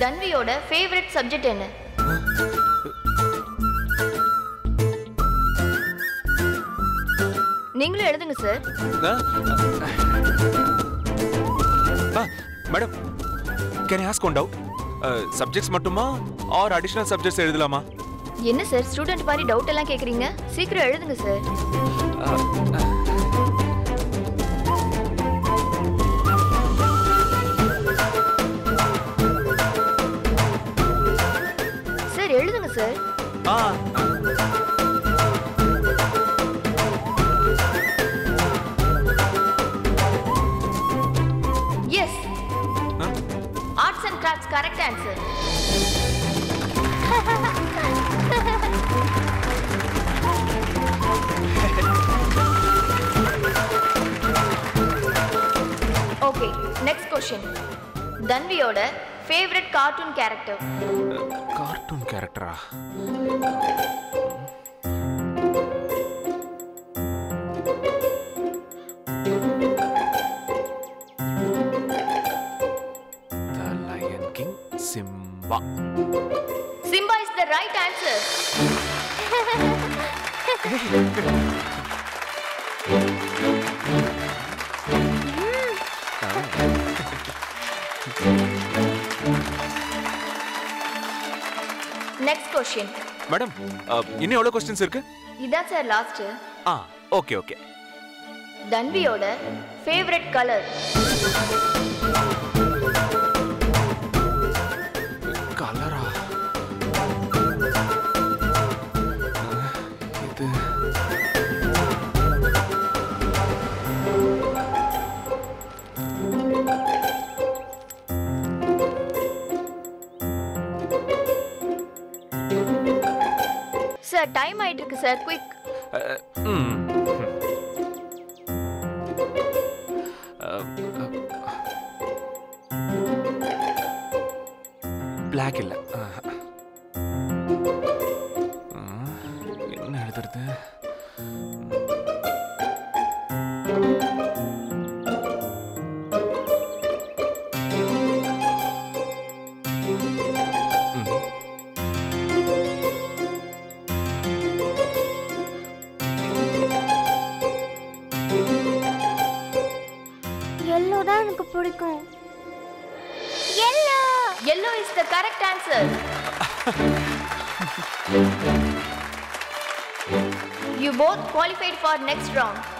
தன்வியோட favourite subject என்ன நீங்களும் எழுதுங்க sir madam can ask one doubt subjects மட்டுமா ஆர் அடிஷனல் சப்ஜெக்ட்ஸ் எழுதலாமா என்ன சார் ஸ்டூடெண்ட் மாதிரி டவுட் எல்லாம் கேக்குறீங்க சீக்கிரம் எழுதுங்க சார் சார் எழுதுங்க sir ah yes arts and crafts correct answer okay next question தன்வியோட ஃபேவரட் கார்ட்டூன் கேரக்டர் கார்ட்டூன் கேரக்டரா the lion king Simba Simba is the right answer next question madam இன்னும் எவ்வளோ கொஸ்டின்ஸ் இருக்கு இதான் sir last ah okay okay தன்வியோட favourite colour கலரா இது sir time ஆயிட்டு இருக்கு சார் குயிக் அஹ், ம். அஹ், பிளாக் இல்ல அஹ். அஹ், என்ன எழுதுறது ம். எல்லோ தான் எனக்கு பிடிக்கும் yellow yellow is the correct answer you both qualified for next round